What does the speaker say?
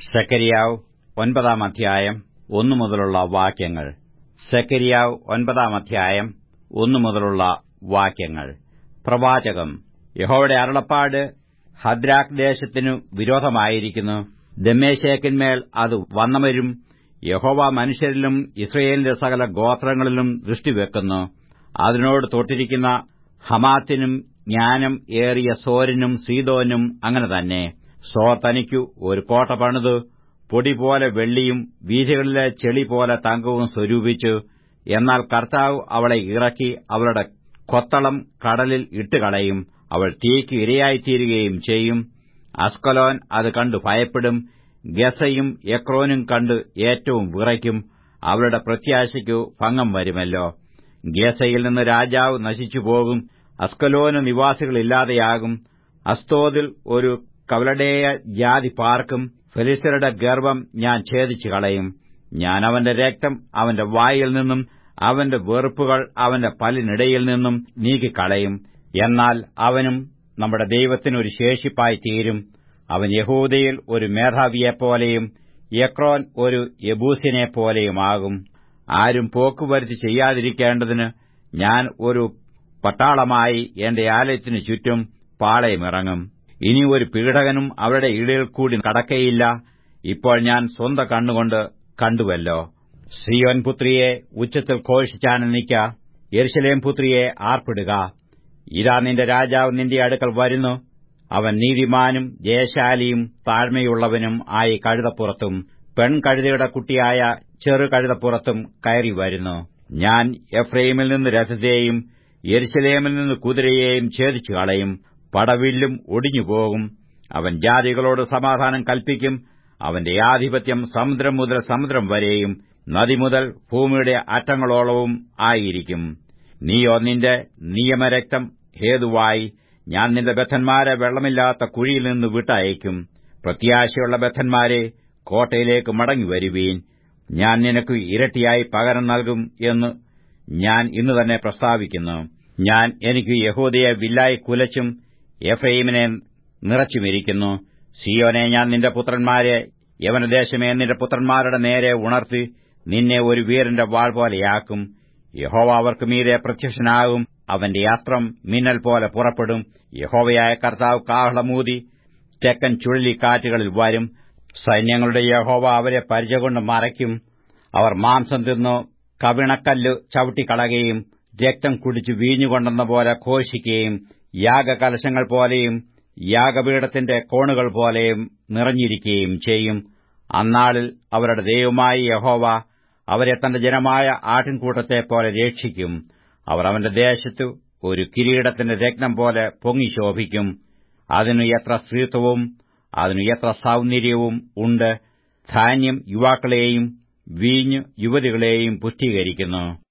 സെക്കരിയാവ് ഒൻപതാം അധ്യായം ഒന്നു മുതലുള്ള വാക്യങ്ങൾ സെക്കരിയാവ് ഒൻപതാം അധ്യായം ഒന്നു മുതലുള്ള വാക്യങ്ങൾ പ്രവാചകം യഹോവയുടെ അരുളപ്പാട് ഹദ്രാക്ക് ദേശത്തിനു വിരോധമായിരിക്കുന്നു ദമ്മേശേക്കിന്മേൽ അത് വന്നവരും യഹോവ മനുഷ്യരിലും ഇസ്രയേലിന്റെ സകല ഗോത്രങ്ങളിലും ദൃഷ്ടിവെക്കുന്നു അതിനോട് തൊട്ടിരിക്കുന്ന ഹമാത്തിനും ജ്ഞാനം ഏറിയ സോരിനും സീദോനും അങ്ങനെ തന്നെ സോർ തനിക്കു ഒരു കോട്ട പണിതു പൊടിപോലെ വെള്ളിയും വീഥികളിലെ ചെളിപോലെ തങ്കവും സ്വരൂപിച്ചു എന്നാൽ കർത്താവ് അവളെ ഇറക്കി അവളുടെ കൊത്തളം കടലിൽ ഇട്ടുകളയും അവൾ തീയ്ക്ക് ഇരയായിത്തീരുകയും ചെയ്യും അസ്കലോൻ അത് കണ്ടു ഭയപ്പെടും ഗസയും എക്രോനും കണ്ട് ഏറ്റവും വിറയ്ക്കും അവളുടെ പ്രത്യാശയ്ക്കു ഭംഗം വരുമല്ലോ ഗസയിൽ നിന്ന് രാജാവ് നശിച്ചുപോകും അസ്കലോന് നിവാസികളില്ലാതെയാകും അസ്തോദിൽ ഒരു കവലടേയ ജാതി പാർക്കും ഫെലിസ്തരുടെ ഗർവം ഞാൻ ഛേദിച്ചു കളയും ഞാൻ അവന്റെ രക്തം അവന്റെ വായിൽ നിന്നും അവന്റെ വെറുപ്പുകൾ അവന്റെ പല്ലിനിടയിൽ നിന്നും നീക്കിക്കളയും എന്നാൽ അവനും നമ്മുടെ ദൈവത്തിനൊരു ശേഷിപ്പായി തീരും അവൻ യഹൂദയിൽ ഒരു മേധാവിയെപ്പോലെയും യക്രോൻ ഒരു യബൂസിനെപ്പോലെയുമാകും ആരും പോക്കുവരുത്തി ചെയ്യാതിരിക്കേണ്ടതിന് ഞാൻ ഒരു പട്ടാളമായി എന്റെ ആലയത്തിനു ചുറ്റും പാളയമിറങ്ങും ഇനി ഒരു പീഡകനും അവരുടെ ഇടയിൽ കൂടി കടക്കയില്ല ഇപ്പോൾ ഞാൻ സ്വന്ത കണ്ണുകൊണ്ട് കണ്ടുവല്ലോ സിയോൻ പുത്രിയെ ഉച്ചത്തിൽ ഘോഷിച്ചാനന്ദിക്ക യെരുശലേം പുത്രിയെ ആർപ്പിടുക ഇതാ നിന്റെ രാജാവ് നിന്റെ അടുക്കൽ വരുന്നു അവൻ നീതിമാനും ജയശാലിയും താഴ്മയുള്ളവനും ആയി കഴുതപ്പുറത്തും പെൺകഴുതയുടെ കുട്ടിയായ ചെറു കഴുതപ്പുറത്തും കയറി വരുന്നു ഞാൻ എഫ്രൈമിൽ നിന്ന് രഥത്തെയും യെരുശലേമിൽ നിന്ന് കുതിരയെയും ഛേദിച്ചു കളയും പടവില്ലും ഒടിഞ്ഞുപോകും അവൻ ജാതികളോട് സമാധാനം കൽപ്പിക്കും അവന്റെ ആധിപത്യം സമുദ്രം മുതൽ സമുദ്രം വരെയും നദി മുതൽ ഭൂമിയുടെ അറ്റങ്ങളോളവും ആയിരിക്കും നീയോ നിന്റെ നിയമരക്തം ഹേതുവായി ഞാൻ നിന്റെ ബദ്ധന്മാരെ വെള്ളമില്ലാത്ത കുഴിയിൽ നിന്ന് വിട്ടയക്കും പ്രത്യാശയുള്ള ബദ്ധന്മാരെ കോട്ടയിലേക്ക് മടങ്ങിവരുവീൻ ഞാൻ നിനക്ക് ഇരട്ടിയായി പകരം നൽകും എന്ന് ഞാൻ ഇന്ന് തന്നെ പ്രസ്താവിക്കുന്നു ഞാൻ എനിക്ക് യഹൂദയെ വില്ലായി കുലച്ചും എഫ്രൈമിനെ നിറച്ചുമിരിക്കുന്നു സിയോനെ ഞാൻ നിന്റെ പുത്രന്മാരെ യവനദേശമേ നിന്റെ പുത്രന്മാരുടെ നേരെ ഉണർത്തി നിന്നെ ഒരു വീരന്റെ വാൾ പോലെയാക്കും യഹോവ അവർക്ക് മീരെ പ്രത്യക്ഷനാകും അവന്റെ അസ്ത്രം മിന്നൽ പോലെ പുറപ്പെടും യഹോവയായ കർത്താവ് കാഹളമൂതി തെക്കൻ ചുഴലിക്കാറ്റുകളിൽ വരും സൈന്യങ്ങളുടെ യഹോവ അവരെ പരിചകൊണ്ട് മറയ്ക്കും അവർ മാംസം തിന്നു കവിണക്കല്ല് ചവിട്ടിക്കളകയും രക്തം കുടിച്ചു വീഞ്ഞുകൊണ്ടെന്ന പോലെ ഘോഷിക്കുകയും യാഗകലശങ്ങൾ പോലെയും യാഗപീഠത്തിന്റെ കോണുകൾ പോലെയും നിറഞ്ഞിരിക്കുകയും ചെയ്യും അന്നാളിൽ അവരുടെ ദൈവമായ യഹോവ അവരെ തന്റെ ജനമായ ആട്ടിൻകൂട്ടത്തെപ്പോലെ രക്ഷിക്കും അവർ അവന്റെ ദേശത്ത് ഒരു കിരീടത്തിന്റെ രത്നം പോലെ പൊങ്ങി ശോഭിക്കും അതിനു എത്ര സ്ത്രീത്വവും അതിനു എത്ര സൗന്ദര്യവും ഉണ്ട് ധാന്യം യുവാക്കളെയും വീഞ്ഞ് യുവതികളെയും പുഷ്ടീകരിക്കുന്നു